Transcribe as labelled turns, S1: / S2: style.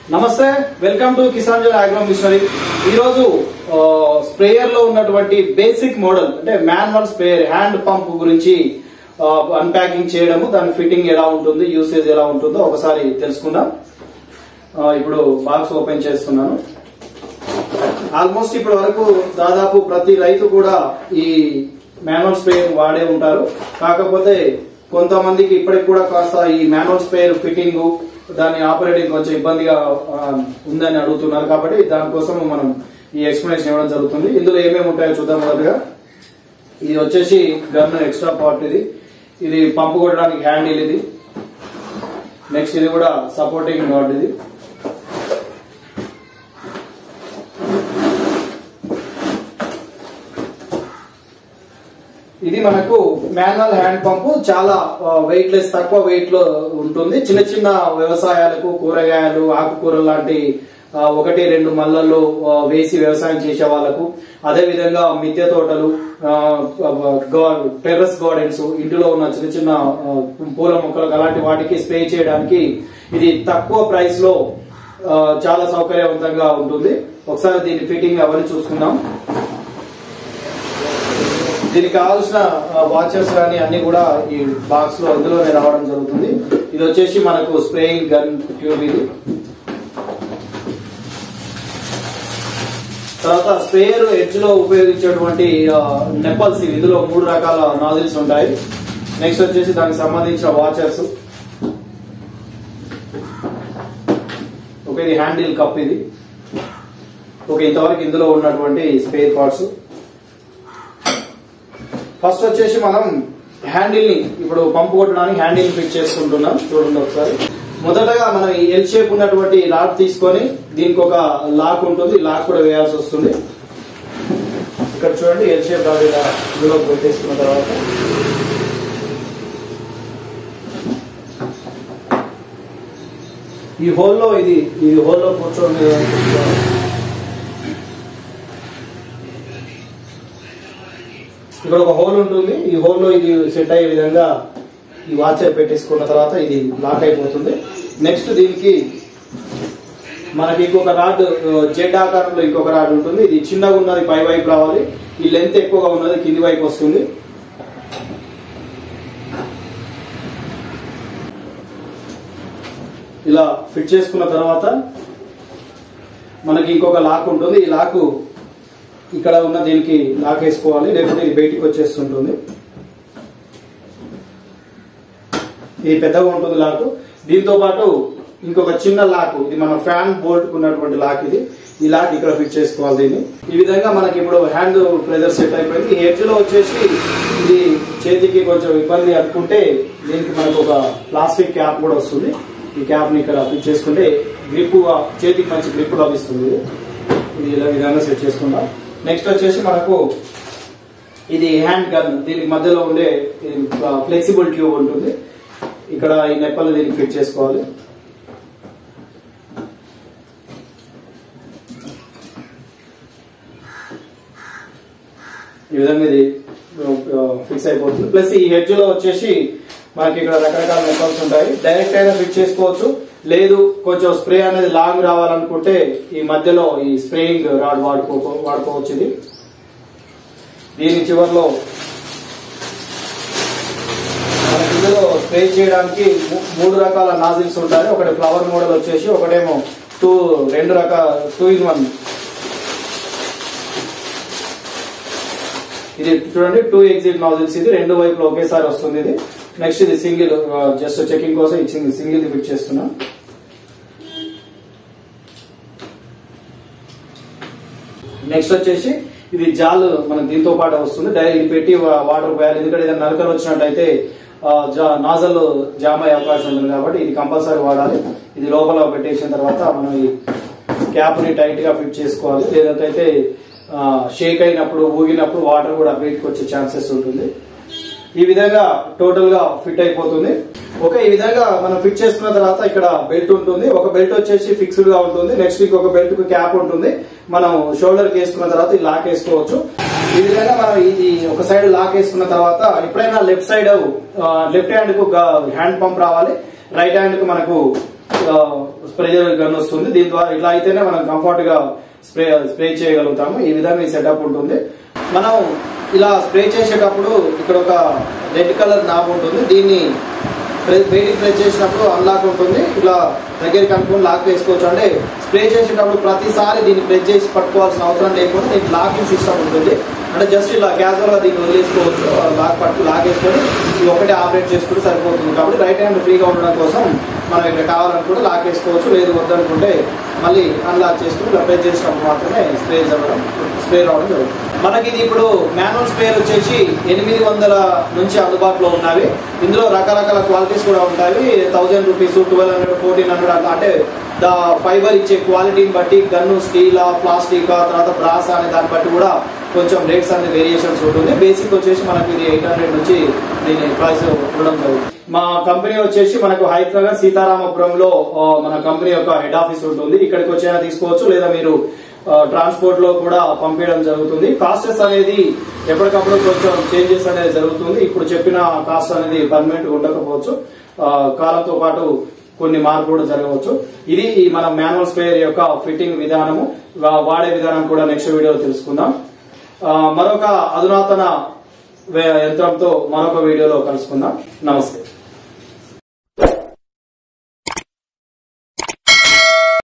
S1: నమస్తే welcome to Kisan Jal agro machinery ఈ రోజు స్ప్రేయర్ లో ఉన్నటువంటి బేసిక్ మోడల్ అంటే మాన్యువల్ స్ప్రేయర్ హ్యాండ్ పంప్ గురించి అన్ప్యాకింగ్ చేయడము దాని ఫిట్టింగ్ ఎలా ఉంటుంది యూసేజ్ ఎలా ఉంటుందో ఒకసారి తెలుసుకుందాం ఆ, ఇప్పుడు బాక్స్ ఓపెన్ చేస్తున్నాను ఆల్మోస్ట్ ఇప్పటి వరకు దాదాపు ప్రతి రైతు కూడా ఈ మాన్యువల్ స్ప్రేయర్ వాడే ఉంటారు కాకపోతే కొంతమందికి ఇప్పటికి కూడా కాస్త ఈ మాన్యువల్ స్ప్రేయర్ ఫిట్టింగ్ దాని ఆపరేటింగ్ కొంచెం ఇబ్బందిగా ఆ, ఉందని అడుగుతున్నారు కాబట్టి దానికోసం మనం ఈ ఎక్స్ప్లెనేషన్ ఇవ్వడం జరుగుతుంది ఇందులో ఏమేమి ఉంటాయో చూద్దాం మొదటగా ఇది వచ్చేసి గన్ ఎక్స్ట్రా పార్ట్ ఇది ఇది పంపు కొట్టడానికి హ్యాండిల్ ఇది నెక్స్ట్ ఇది కూడా సపోర్టింగ్ గార్డ్ ఇది ఇది మనకు మాన్యువల్ హ్యాండ్ పంపు చాలా వెయిట్ లెస్ తక్కువ వెయిట్ లో ఉంటుంది చిన్న చిన్న వ్యవసాయాలకు కూరగాయలు ఆకుకూరలు లాంటి ఆ, ఒకటి రెండు మల్లల్లో ఆ, వేసి వ్యవసాయం చేసే వాళ్ళకు అదే విధంగా మిద్దె తోటలు టెర్రస్ గార్డెన్స్ ఇంటిలో ఉన్న చిన్న చిన్న ఆ, పూల మొక్కలకు అలాంటి వాటికి స్ప్రే చేయడానికి ఇది తక్కువ ప్రైస్ లో ఆ, చాలా సౌకర్యవంతంగా ఉంటుంది ఒకసారి దీని ఫిట్టింగ్ అవన్నీ చూసుకుందాం దీనికి కావాల్సిన వాచెస్ కానీ అన్ని కూడా ఈ బాక్స్ లో ఇందులోనే రావడం జరుగుతుంది ఇది వచ్చేసి మనకు స్ప్రేయింగ్ గన్ ట్యూబ్ ఇది తర్వాత స్ప్రేయర్ ఎడ్జ్ లో ఉపయోగించేటువంటి నెప్పల్స్ ఇవి ఇందులో మూడు రకాల నాజిల్స్ ఉంటాయి నెక్స్ట్ వచ్చేసి దానికి సంబంధించిన వాచర్స్ ఓకే ఇది హ్యాండిల్ కప్ ఇది ఓకే ఇంతవరకు ఇందులో ఉన్నటువంటి స్పేర్ పార్ట్స్ ఫస్ట్ వచ్చేసి మనం హ్యాండిల్ ని ఇప్పుడు పంపు కొట్టడానికి హ్యాండిల్ ఫిట్ చేసుకుంటున్నాం చూడండి ఒకసారి మొదటగా మనం ఈ ఎల్ షేప్ ఉన్నటువంటి లాక్ తీసుకొని దీనికి ఒక లాక్ ఉంటుంది లాక్ కూడా వేయాల్సి వస్తుంది ఇక్కడ చూడండి ఎల్ షేప్ లాక్ ఇలా ఇందులో పెట్టేసుకున్న తర్వాత ఈ హోల్లో ఇది ఈ హోల్లో కూర్చొని ఇక్కడ ఒక హోల్ ఉంటుంది ఈ హోల్లో ఇది సెట్ అయ్యే విధంగా ఈ వాచర్ పెట్టేసుకున్న తర్వాత ఇది లాక్ అయిపోతుంది నెక్స్ట్ దీనికి మనకి ఇంకొక రాడ్ జెడ్ ఆకారంలో ఇంకొక రాడ్ ఉంటుంది ఇది చిన్నగా ఉన్నది పై వైపు రావాలి ఈ లెంత్ ఎక్కువగా ఉన్నది కింది వైపు వస్తుంది ఇలా ఫిట్ చేసుకున్న తర్వాత మనకి ఇంకొక లాక్ ఉంటుంది ఈ లాకు ఇక్కడ ఉన్న దీనికి లాక్ వేసుకోవాలి లేకపోతే ఇది బయటికి వచ్చేస్తుంటుంది ఇది పెద్దగా ఉంటుంది లాక్ దీంతో పాటు ఇంకొక చిన్న లాక్ ఇది మన ఫ్యాన్ బోల్ట్ ఉన్నటువంటి లాక్ ఇది ఈ లాక్ ఇక్కడ ఫిట్ చేసుకోవాలి దీన్ని ఈ విధంగా మనకి ఇప్పుడు హ్యాండ్ ప్రెజర్ సెట్ అయిపోయింది ఈ ఎడ్జ్ లో వచ్చేసి ఇది చేతికి కొంచెం ఇబ్బంది అనుకుంటే దీనికి మనకు ఒక ప్లాస్టిక్ క్యాప్ కూడా వస్తుంది ఈ క్యాప్ ని ఇక్కడ ఫిట్ చేసుకుంటే గ్రిప్ చేతికి మంచి గ్రిప్ లభిస్తుంది ఇది. ఇది ఇలా విధంగా సెట్ చేసుకుందాం నెక్స్ట్ వచ్చేసి మనకు ఇది హ్యాండ్ గన్ దీనికి మధ్యలో ఉండే ఫ్లెక్సిబుల్ ట్యూబ్ ఉంటుంది ఇక్కడ ఈ నెప్పలు దీనికి ఫిట్ చేసుకోవాలి ఈ విధంగా ఇది ఫిక్స్ అయిపోతుంది ప్లస్ ఈ హెడ్జ్ లో వచ్చేసి మనకి ఇక్కడ రకరకాల నెప్పల్స్ ఉంటాయి డైరెక్ట్ అయినా ఫిట్ చేసుకోవచ్చు లేదు కొంచెం స్ప్రే అనేది లాంగ్ రావాలనుకుంటే ఈ మధ్యలో ఈ స్ప్రేయింగ్ రాడ్ వాడుకో వాడుకోవచ్చు ఇది దీని చివరిలో మనకి ఇందులో స్ప్రే చేయడానికి మూ- మూడు రకాల నాజిల్స్ ఉంటాయి ఒకటి ఫ్లవర్ మోడల్ వచ్చేసి ఒకటేమో టూ రెండు రకాల టూ ఇన్ వన్ ఇది చూడండి టూ ఎగ్జిట్ నాజిల్స్ ఇది రెండు వైపులు ఒకేసారి వస్తుంది ఇది నెక్స్ట్ ఇది సింగిల్ జస్ట్ చెకింగ్ కోసం ఇచ్చింది సింగిల్ ఫిట్ చేస్తున్నాం నెక్స్ట్ వచ్చేసి ఇది జాల్ మనం దీంతో పాటు వస్తుంది డై- ఇది పెట్టి వా- వాటర్ పోయాలి ఎందుకంటే ఏదైనా నలకలు వచ్చినట్టయితే నాజల్ జామ్ అయ్యే అవకాశం ఉంటుంది కాబట్టి ఇది కంపల్సరీ వాడాలి ఇది లోపల పెట్టేసిన తర్వాత మనం ఈ క్యాప్ ని టైట్ గా ఫిట్ చేసుకోవాలి లేదంటే షేక్ అయినప్పుడు ఊగినప్పుడు వాటర్ కూడా బయటకు వచ్చే ఛాన్సెస్ ఉంటుంది ఈ విధంగా టోటల్ గా ఫిట్ అయిపోతుంది ఓకే ఈ విధంగా మనం ఫిట్ చేసుకున్న తర్వాత ఇక్కడ బెల్ట్ ఉంటుంది ఒక బెల్ట్ వచ్చేసి ఫిక్స్డ్ గా ఉంటుంది నెక్స్ట్ ఇంకొక బెల్ట్ కు క్యాప్ ఉంటుంది మనం షోల్డర్ కి వేసుకున్న తర్వాత ఈ లాక్ వేసుకోవచ్చు ఈ విధంగా మనం ఇది ఒక సైడ్ లాక్ వేసుకున్న తర్వాత ఎప్పుడైనా లెఫ్ట్ సైడ్ లెఫ్ట్ హ్యాండ్ కు హ్యాండ్ పంప్ రావాలి రైట్ హ్యాండ్ కు మనకు స్ప్రే గన్ వస్తుంది దీని ద్వారా ఇట్లా అయితేనే మనం కంఫర్ట్ గా స్ప్రే స్ప్రే చేయగలుగుతాము ఈ విధంగా ఈ సెటప్ ఉంటుంది మనం ఇలా స్ప్రే చేసేటప్పుడు ఇక్కడ ఒక రెడ్ కలర్ నాబ్ ఉంటుంది దీన్ని ప్రె- బయటికి ప్రెస్ చేసినప్పుడు అన్లాక్ ఉంటుంది ఇలా దగ్గరికి అనుకుని లాక్ వేసుకోవచ్చు అంటే స్ప్రే చేసేటప్పుడు ప్రతిసారి దీన్ని ప్రెస్ చేసి పట్టుకోవాల్సిన అవసరం లేకుండా దీనికి లాకింగ్ సిస్టమ్ ఉంటుంది అంటే జస్ట్ ఇలా క్యాజువల్ గా దీన్ని వదిలేసుకోవచ్చు ఆ లాక్ పట్టు లాక్ వేసుకొని ఇది ఒకటే ఆపరేట్ చేసుకుంటే సరిపోతుంది కాబట్టి రైట్ హ్యాండ్ ఫ్రీగా ఉండడం కోసం మనం ఇక్కడ కావాలనుకుంటే లాక్ వేసుకోవచ్చు లేదు వద్దనుకుంటే మళ్ళీ అన్లాక్ చేసుకుని ఇలా ప్రెస్ చేసినప్పుడు మాత్రమే స్ప్రే జరగడం స్ప్రే రావడం జరుగుతుంది మనకి ఇది ఇప్పుడు మాన్యువల్ స్ప్రేయర్ వచ్చేసి ఎనిమిది వందల నుంచి అందుబాటులో ఉన్నవి ఇందులో రకరకాల క్వాలిటీస్ కూడా ఉంటాయి thousand rupees twelve hundred fourteen hundred అట్లా అంటే ద ఫైబర్ ఇచ్చే క్వాలిటీని బట్టి గన్ను స్టీలా ప్లాస్టిక్ తర్వాత బ్రాస్ అనే దాన్ని బట్టి కూడా కొంచెం రేట్స్ అనేది వేరియేషన్స్ ఉంటుంది బేసిక్ వచ్చేసి మనకి ఇది ఎయిట్ హండ్రెడ్ నుంచి దీని ప్రైస్ ఉండడం జరుగుతుంది మా కంపెనీ వచ్చేసి మనకు హైదరాబాద్ సీతారామపురంలో ఆ, మన కంపెనీ యొక్క హెడ్ ఆఫీస్ ఉంటుంది ఇక్కడికి వచ్చైనా తీసుకోవచ్చు లేదా మీరు ట్రాన్స్పోర్ట్ లో కూడా పంపించడం జరుగుతుంది కాస్టెస్ అనేది ఎప్పటికప్పుడు కొంచెం చేంజెస్ అనేది జరుగుతుంది ఇప్పుడు చెప్పిన కాస్ట్ అనేది పర్మనెంట్ ఉండకపోవచ్చు ఆ, కాలంతో పాటు కొన్ని మార్పు కూడా జరగవచ్చు ఇది ఈ మన మాన్యువల్ స్ప్రేయర్ యొక్క ఫిట్టింగ్ విధానము వా- వాడే విధానం కూడా నెక్స్ట్ వీడియోలో తెలుసుకుందాం ఆ, మరొక అధునాతన వే- యంత్రంతో మరొక వీడియోలో కలుసుకుందాం నమస్తే